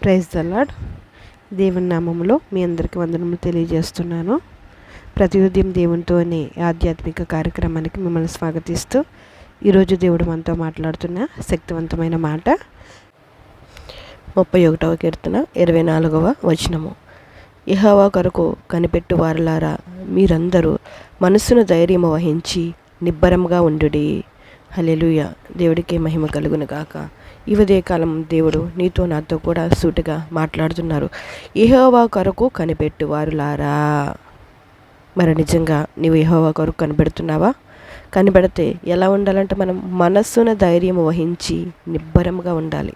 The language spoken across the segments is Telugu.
ప్రైజ్ దల్లాడ్ దేవుని నామములో మీ అందరికీ వందనములు తెలియజేస్తున్నాను ప్రతి ఉదయం దేవునితో అనే ఆధ్యాత్మిక కార్యక్రమానికి మిమ్మల్ని స్వాగతిస్తూ ఈరోజు దేవుడు మనతో మాట్లాడుతున్న శక్తివంతమైన మాట ముప్పై ఒకటవ కీర్తన ఇరవై నాలుగవ వచనము ఇహవా కొరకు కనిపెట్టు వారులారా మీరందరూ మనస్సును ధైర్యము వహించి నిబ్బరంగా ఉండుడి హలెలుయ దేవుడికి మహిమ కలుగును గాక ఈ ఉదయకాలం దేవుడు నీతో నాతో కూడా సూటిగా మాట్లాడుతున్నారు ఇహోవా కొరకు కనిపెట్టు వారులారా మరి నిజంగా నీవు ఇహోవా కొరకు కనిపెడుతున్నావా కనిపెడితే ఎలా ఉండాలంటే మనం మనస్సున ధైర్యం వహించి నిబ్బరంగా ఉండాలి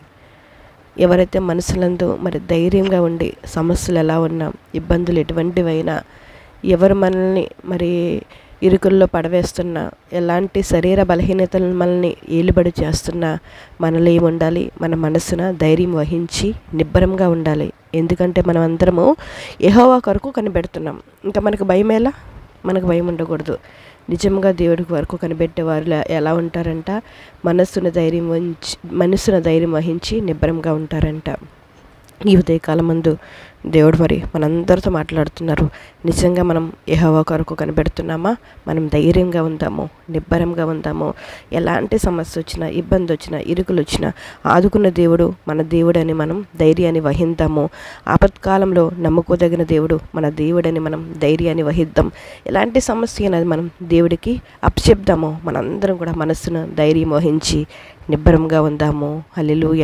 ఎవరైతే మనసులందు మరి ధైర్యంగా ఉండి సమస్యలు ఎలా ఉన్నా ఇబ్బందులు ఎటువంటివైనా ఎవరు మనల్ని మరి ఇరుకుల్లో పడవేస్తున్నా ఎలాంటి శరీర బలహీనతలను మనల్ని ఏలుబడి చేస్తున్నా మనలో ఏమి ఉండాలి మన మనసున ధైర్యం వహించి నిబ్బరంగా ఉండాలి ఎందుకంటే మనం అందరము ఎహోవా కొరకు కనిపెడుతున్నాం ఇంకా మనకు భయం ఎలా మనకు భయం ఉండకూడదు నిజంగా దేవుడికి వరకు కనిపెట్టే వారు ఎలా ఉంటారంట మనస్సున ధైర్యం వహించి మనస్సున ధైర్యం వహించి నిబ్బరంగా ఉంటారంట ఈ ఉదయకాలం ముందు దేవుడు మరి మనందరితో మాట్లాడుతున్నారు నిజంగా మనం యహోవా కొరకు కనిపెడుతున్నామా మనం ధైర్యంగా ఉందాము నిబ్బరంగా ఉందాము ఎలాంటి సమస్య వచ్చినా ఇబ్బంది వచ్చినా ఇరుకులు వచ్చినా ఆదుకున్న దేవుడు మన దేవుడని మనం ధైర్యాన్ని వహిద్దాము ఆపత్కాలంలో నమ్ముకోదగిన దేవుడు మన దేవుడని మనం ధైర్యాన్ని వహిద్దాం ఎలాంటి సమస్య అనేది మనం దేవుడికి అప్పచెప్దాము మనందరం కూడా మనస్సును ధైర్యం వహించి నిబ్బరంగా ఉందాము హల్లెలూయ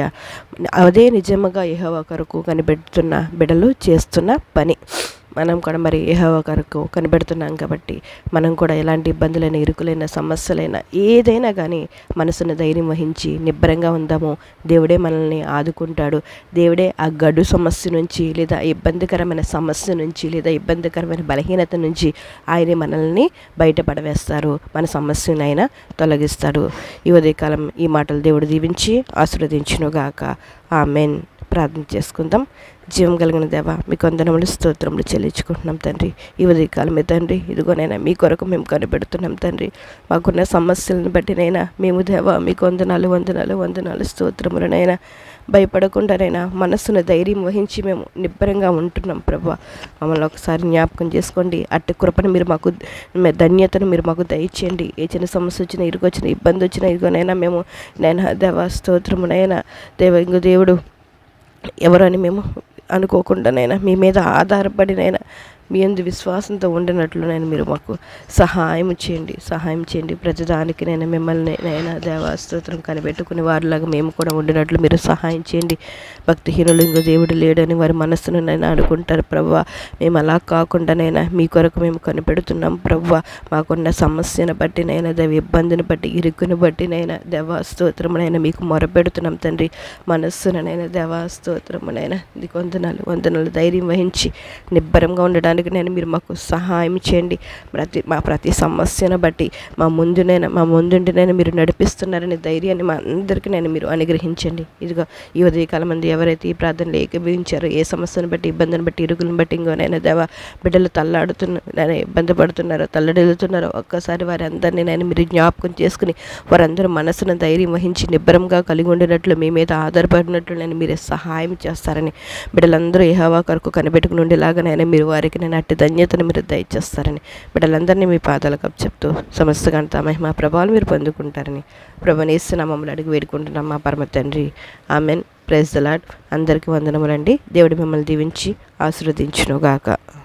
అదే నిజముగా యెహోవా కొరకు కనిపెడుతున్న బిడలు చేస్తున్న పని మనం కూడా మరి యెహోవా కొరకు కనిపెడుతున్నాం కాబట్టి మనం కూడా ఎలాంటి ఇబ్బందులైన ఇరుకులైన సమస్యలైనా ఏదైనా కానీ మనసును ధైర్యం వహించి నిబ్బరంగా ఉందాము దేవుడే మనల్ని ఆదుకుంటాడు దేవుడే ఆ గడు సమస్య నుంచి లేదా ఇబ్బందికరమైన సమస్య నుంచి లేదా ఇబ్బందికరమైన బలహీనత నుంచి ఆయనే మనల్ని బయటపడవేస్తారు మన సమస్యను ఆయన తొలగిస్తాడు ఈ ఉదయకాలం ఈ మాటలు దేవుడు దీవించి ఆశీర్వదించునుగాక ఆమెన్ ప్రార్థన చేసుకుందాం జీవం కలిగిన దేవ మీ కొందనములు స్తోత్రములు చెల్లించుకుంటున్నాం తండ్రి ఈ ఉదయకాలం మీ తండ్రి ఇదిగోనైనా మీ కొరకు మేము కనిపెడుతున్నాం తండ్రి మాకున్న సమస్యలను బట్టినైనా మేము దేవ మీ కొందనాలు వందనాలు వందనాలు స్తోత్రములనైనా భయపడకుండానైనా మనస్సును ధైర్యం వహించి మేము నిబ్బరంగా ఉంటున్నాం ప్రభా మమ్మల్ని ఒకసారి జ్ఞాపకం చేసుకోండి అట్టి కృపను మీరు మాకు ధన్యతను మీరు మాకు దయచేయండి ఏ చిన్న సమస్య వచ్చినా ఇరుకొచ్చిన ఇబ్బంది వచ్చినా ఇదిగోనైనా మేము నేను దేవ స్తోత్రమునైనా దేవ ఇంకో దేవుడు ఎవరని మేము అనుకోకుండానైనా మీ మీద ఆధారపడినైనా మీ అందు విశ్వాసంతో ఉండినట్లు నేను మీరు మాకు సహాయం చేయండి సహాయం చేయండి ప్రతిదానికి నేను మిమ్మల్ని నైనా దేవాస్తోత్రం కనిపెట్టుకుని వారిలాగా మేము కూడా ఉండినట్లు మీరు సహాయం చేయండి భక్తిహీనులు ఇంకో దేవుడు లేడని వారి మనస్సును నేను అనుకుంటారు ప్రవ్వ మేము అలా కాకుండానైనా మీ కొరకు మేము కనిపెడుతున్నాం ప్రవ్వ మాకున్న సమస్యను బట్టి నైనా దేవ ఇబ్బందిని బట్టి ఇరుకుని బట్టి నైనా దేవాస్తోత్రమునైనా మీకు మొరపెడుతున్నాం తండ్రి మనస్సునైనా దేవాస్తోత్రమునైనా ఇది వందనాలు వందనాలు ధైర్యం వహించి నిబ్బరంగా ఉండడానికి నేను మీరు మాకు సహాయం చేయండి ప్రతి మా ప్రతి సమస్యను బట్టి మా ముందునైనా మా ముందుండినైనా మీరు నడిపిస్తున్నారని ధైర్యాన్ని మా అందరికీ నేను మీరు అనుగ్రహించండి ఇదిగో ఈ ఉదయకాలం మంది ఎవరైతే ఈ ప్రార్థనలు ఏకీభవించారో ఏ సమస్యను బట్టి ఇబ్బందిని బట్టి ఇరుగులను బట్టి ఇంకోనైనా దేవ బిడ్డలు తల్లాడుతున్న ఇబ్బంది పడుతున్నారో తల్లడిల్లుతున్నారో ఒక్కసారి వారి అందరినీ నేను మీరు జ్ఞాపకం చేసుకుని వారందరూ మనసును ధైర్యం వహించి నిబ్బరంగా కలిగి ఉండినట్లు మీ మీద ఆధారపడినట్లు నేను మీరే సహాయం చేస్తారని బిడ్డలందరూ ఏ హవా కొరకు కనిపెట్టుకుని ఉండేలాగానైనా మీరు వారికి నేను అట్టి ధన్యతను మీరు దయచేస్తారని బిడ్డలందరినీ మీ పాదాలకు చెప్తూ సమస్త గంట మహిమ ప్రభావాలు మీరు పొందుకుంటారని ప్రభనేస్తున్న మమ్మల్ని అడిగి వేడుకుంటున్నాం మా పరమ తండ్రి ఆమెన్ ప్రైజ్ ద లాడ్ అందరికీ వందనములండి దేవుడు మిమ్మల్ని దీవించి ఆశీర్వదించునుగాక